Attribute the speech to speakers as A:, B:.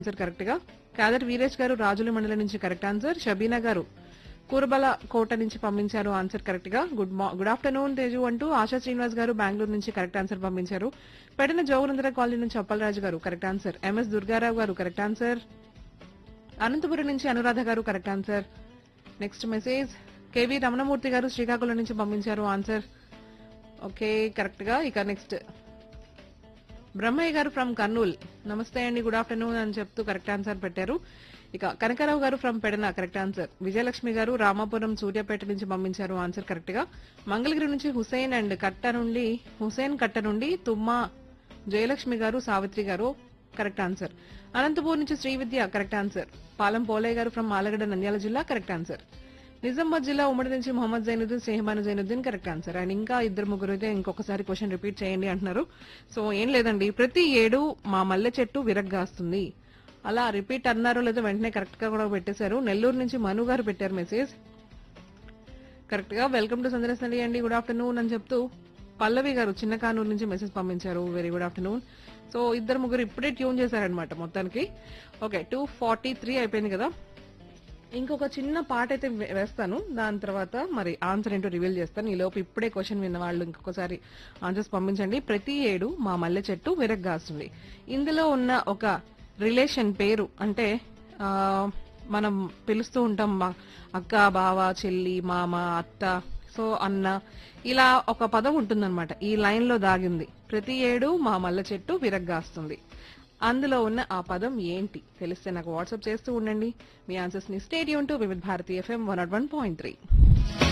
A: answer correct గా కాదర్ వీరేష్ గారు రాజుల మండలం నుంచి కరెక్ట్ ఆన్సర్ షబీనా గారు కూరబల కోట నుంచి పంపించారు ఆన్సర్ కరెక్ట్ గా గుడ్ మా గుడ్ ఆఫ్టర్నూన్ తేజు అంటూ ఆశా శ్రీనివాస్ గారు బెంగళూరు నుంచి కరెక్ట్ ఆన్సర్ పంపించారు పెడిన జోగునందర కాలనీ నుంచి అప్పలరాజు గారు కరెక్ట్ ఆన్సర్ ఎంఎస్ దుర్గారావు గారు కరెక్ట్ ఆన్సర్ అనంతపురం నుంచి Anuradha garu correct answer next message KV Ramanamurthy garu Srikakulam నుంచి పంపించారు ఆన్సర్ ఓకే కరెక్ట్ గా ఇక నెక్స్ట్ బ్రహ్మయ్య గారు ఫ్రమ్ కర్నూల్ నమస్తే అండి గుడ్ ఆఫ్టర్నూన్ అని చెప్తూ కరెక్ట్ ఆన్సర్ పెట్టారు ఇక Kanakarao garu from Pedana correct answer Vijayalakshmi garu Ramapuram Suryapet నుంచి పంపించారు ఆన్సర్ కరెక్ట్ గా మంగళగిరి నుంచి హుసేన్ అండ్ కట్ట నుండి హుసేన్ కట్ట నుండి తుమ్మా జయలక్ష్మి గారు సావిత్రి గారు కరెక్ట్ ఆన్సర్ అనంతపూర్ నుంచి Srividya correct answer Palem Polaiah garu from Allagadda Nandyal జిల్లా కరెక్ట్ ఆన్సర్ నిజామాబాద్ జిల్లా ఉమ్మడి నుంచి మొహమ్మద్ జైనుద్దీన్ స్నేహమాన్ జైనుద్దీన్ కరెక్ట్ ఆన్సర్ అండ్ ఇంకా ఇద్దరు ముగ్గురు అయితే ఇంకొకసారి క్వశ్చన్ రిపీట్ చేయండి అంటున్నారు సో ఏం లేదండి ప్రతి ఏడు మా మల్లె చెట్టు విరగ్గాస్తుంది అలా రిపీట్ అన్నారో లేదో వెంటనే కరెక్ట్ గా కూడా పెట్టేశారు నెల్లూరు నుంచి మను గారు పెట్టారు మెసేజ్ కరెక్ట్ గా వెల్కమ్ టు సందర్శనండి అండి గుడ్ ఆఫ్టర్నూన్ అని చెప్తూ పల్లవి గారు చిన్న కానూరు నుంచి మెసేజ్ పంపించారు వెరీ గుడ్ ఆఫ్టర్నూన్ సో ఇద్దరు ముగ్గురు ఇప్పుడే ట్యూన్ చేశారనమాట మొత్తానికి ఓకే టూ ఫార్టీ త్రీ అయిపోయింది కదా ఇంకొక చిన్న పాట అయితే వే- వేస్తాను దాని తర్వాత మరి ఆన్సర్ ఏంటో రివీల్ చేస్తాను ఈ లోపు ఇప్పుడే క్వశ్చన్ విన్న వాళ్ళు ఇంకొకసారి ఆన్సర్స్ పంపించండి ప్రతి ఏడు మా మల్లె చెట్టు విరగ్గాస్తుంది ఇందులో ఉన్న ఒక రిలేషన్ పేరు అంటే ఆ, మనం పిలుస్తూ ఉంటాం మా అక్క బావ చెల్లి మామ అత్త సో అన్న ఇలా ఒక పదం ఉంటుందన్నమాట ఈ లైన్ లో దాగింది ప్రతి ఏడు మా మల్లె చెట్టు విరగ్గాస్తుంది అందులో ఉన్న ఆ పదం ఏంటి తెలిస్తే నాకు వాట్సాప్ చేస్తూ ఉండండి మీ ఆన్సర్స్ ని stadium to Vividh Bharati FM one not one point three